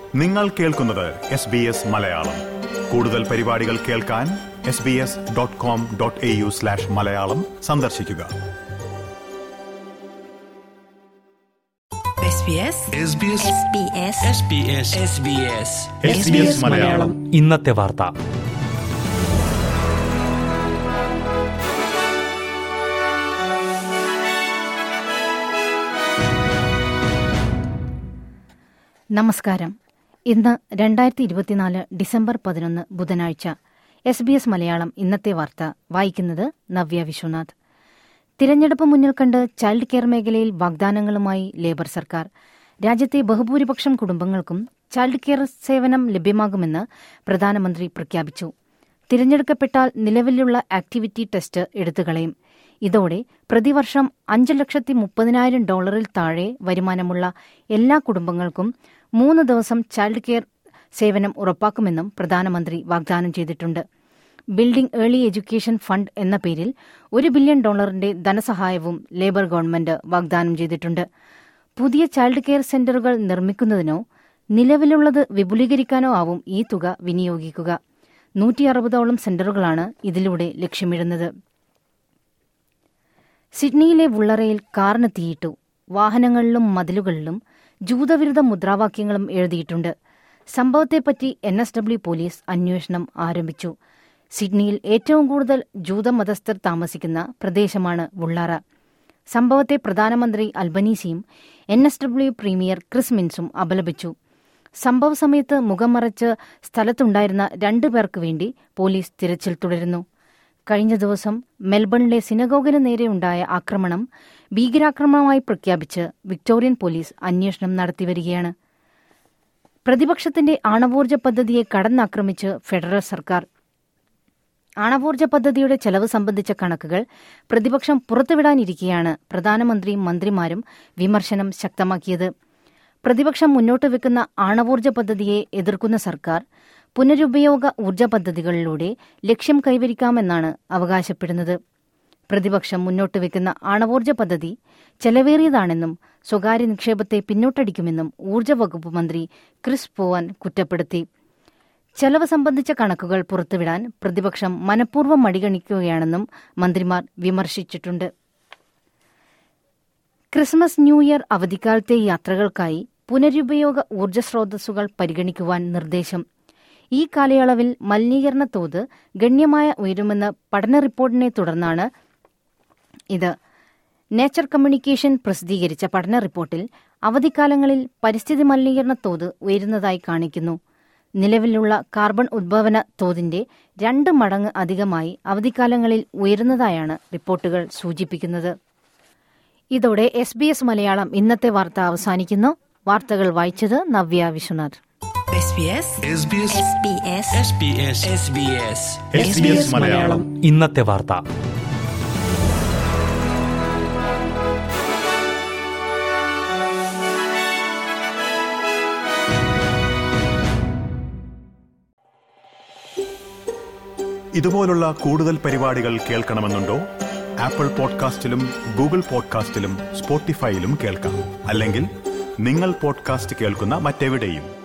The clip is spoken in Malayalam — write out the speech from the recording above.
നിങ്ങൾ കേൾക്കുന്നത് എസ് ബി എസ് മലയാളം കൂടുതൽ പരിപാടികൾ കേൾക്കാൻ S B S dot com dot A U slash Malayalam സന്ദർശിക്കുക SBS SBS SBS SBS SBS SBS Malayalam ഇന്നത്തെ വാർത്ത നമസ്കാരം ഇന്ന് രണ്ടായിരത്തി ഇരുപത്തിനാല് ഡിസംബർ പതിനൊന്ന് ബുധനാഴ്ച എസ് ബി എസ് മലയാളം ഇന്നത്തെ വാർത്ത വായിക്കുന്നത് നവ്യ വിശ്വനാഥ് തിരഞ്ഞെടുപ്പ് മുന്നിൽ കണ്ട് ചൈൽഡ് കെയർ മേഖലയിൽ വാഗ്ദാനങ്ങളുമായി ലേബർ സർക്കാർ രാജ്യത്തെ ബഹുഭൂരിപക്ഷം കുടുംബങ്ങൾക്കും ചൈൽഡ് കെയർ സേവനം ലഭ്യമാകുമെന്ന് പ്രധാനമന്ത്രി പ്രഖ്യാപിച്ചു തിരഞ്ഞെടുക്കപ്പെട്ടാൽ നിലവിലുള്ള ആക്ടിവിറ്റി ടെസ്റ്റ് എടുത്തുകളയും ഇതോടെ പ്രതിവർഷം അഞ്ച് ലക്ഷത്തി മുപ്പതിനായിരം ഡോളറിൽ താഴെ വരുമാനമുള്ള എല്ലാ കുടുംബങ്ങൾക്കും മൂന്ന് ദിവസം ചൈൽഡ് കെയർ സേവനം ഉറപ്പാക്കുമെന്നും പ്രധാനമന്ത്രി വാഗ്ദാനം ചെയ്തിട്ടുണ്ട് ബിൽഡിംഗ് ഏർലി എഡ്യൂക്കേഷൻ ഫണ്ട് എന്ന പേരിൽ ഒരു ബില്യൺ ഡോളറിന്റെ ധനസഹായവും ലേബർ ഗവൺമെന്റ് വാഗ്ദാനം ചെയ്തിട്ടുണ്ട് പുതിയ ചൈൽഡ് കെയർ സെന്ററുകൾ നിർമ്മിക്കുന്നതിനോ നിലവിലുള്ളത് വിപുലീകരിക്കാനോ ആവും ഈ തുക വിനിയോഗിക്കുക നൂറ്റി അറുപതോളം സെന്ററുകളാണ് ഇതിലൂടെ ലക്ഷ്യമിടുന്നത് സിഡ്നിയിലെ വുള്ളറയിൽ കാറിന് തീയിട്ടു വാഹനങ്ങളിലും മതിലുകളിലും ജൂതവിരുദ്ധ മുദ്രാവാക്യങ്ങളും എഴുതിയിട്ടുണ്ട് സംഭവത്തെപ്പറ്റി എൻ എസ് ഡബ്ല്യു പോലീസ് അന്വേഷണം ആരംഭിച്ചു സിഡ്നിയിൽ ഏറ്റവും കൂടുതൽ ജൂതമതസ്ഥർ താമസിക്കുന്ന പ്രദേശമാണ് വുള്ളാറ സംഭവത്തെ പ്രധാനമന്ത്രി അൽബനീസിയും N S W premier Chris മിൻസും അപലപിച്ചു സംഭവ സമയത്ത് മുഖം മറച്ച് സ്ഥലത്തുണ്ടായിരുന്ന രണ്ടു പേർക്ക് വേണ്ടി പോലീസ് തിരച്ചിൽ തുടരുന്നു കഴിഞ്ഞ ദിവസം മെൽബണിലെ സിനഗോഗിന് നേരെയുണ്ടായ ആക്രമണം ഭീകരാക്രമണമായി പ്രഖ്യാപിച്ച് വിക്ടോറിയൻ പോലീസ് അന്വേഷണം നടത്തിവരികയാണ് പ്രതിപക്ഷത്തിന്റെ ആണവോർജ്ജ പദ്ധതിയെ കടന്നാക്രമിച്ച് ഫെഡറൽ സർക്കാർ ആണവോർജ്ജ പദ്ധതിയുടെ ചെലവ് സംബന്ധിച്ച കണക്കുകൾ പ്രതിപക്ഷം പുറത്തുവിടാനിരിക്കെയാണ് പ്രധാനമന്ത്രിയും മന്ത്രിമാരും വിമർശനം ശക്തമാക്കിയത് പ്രതിപക്ഷം മുന്നോട്ട് വെക്കുന്ന ആണവോർജ്ജ പദ്ധതിയെ എതിർക്കുന്ന സർക്കാർ പുനരുപയോഗ ഊർജ്ജ പദ്ധതികളിലൂടെ ലക്ഷ്യം കൈവരിക്കാമെന്നാണ് അവകാശപ്പെടുന്നത് പ്രതിപക്ഷം മുന്നോട്ട് വെക്കുന്ന ആണവോർജ്ജ പദ്ധതി ചെലവേറിയതാണെന്നും സ്വകാര്യ നിക്ഷേപത്തെ പിന്നോട്ടടിക്കുമെന്നും ഊർജ്ജ വകുപ്പ് മന്ത്രി ക്രിസ് പോവാൻ കുറ്റപ്പെടുത്തി ചെലവ് സംബന്ധിച്ച കണക്കുകൾ പുറത്തുവിടാൻ പ്രതിപക്ഷം മനഃപൂർവ്വം മടികണിക്കുകയാണെന്നും മന്ത്രിമാർ വിമർശിച്ചിട്ടുണ്ട് ക്രിസ്മസ് ന്യൂ ഇയർ അവധിക്കാലത്തെ യാത്രകൾക്കായി പുനരുപയോഗ ഊർജ്ജ സ്രോതസ്സുകൾ പരിഗണിക്കുവാൻ നിർദ്ദേശം ഈ കാലയളവിൽ മലിനീകരണ തോത് ഗണ്യമായ ഉയരുമെന്ന പഠന റിപ്പോർട്ടിനെ തുടർന്നാണ് ഇത് നേച്ചർ കമ്മ്യൂണിക്കേഷൻ പ്രസിദ്ധീകരിച്ച പഠന റിപ്പോർട്ടിൽ അവധിക്കാലങ്ങളിൽ പരിസ്ഥിതി മലിനീകരണ തോത് ഉയരുന്നതായി കാണിക്കുന്നു നിലവിലുള്ള കാർബൺ ഉദ്ഭവന തോതിന്റെ രണ്ട് മടങ്ങ് അധികമായി അവധിക്കാലങ്ങളിൽ ഉയരുന്നതായാണ് റിപ്പോർട്ടുകൾ സൂചിപ്പിക്കുന്നത് ഇതോടെ എസ് ബി എസ് മലയാളം ഇന്നത്തെ വാർത്ത അവസാനിക്കുന്നു വാർത്തകൾ വായിച്ചത് Navya Viswanath SBS SBS SBS SBS SBS S B S Malayalam ഇന്നത്തെ വാർത്ത ഇതുപോലുള്ള കൂടുതൽ പരിപാടികൾ കേൾക്കണമെന്നുണ്ടോ ആപ്പിൾ പോഡ്കാസ്റ്റിലും ഗൂഗിൾ പോഡ്കാസ്റ്റിലും സ്പോട്ടിഫൈയിലും കേൾക്കാം അല്ലെങ്കിൽ നിങ്ങൾ പോഡ്കാസ്റ്റ് കേൾക്കുന്ന മറ്റെവിടെയും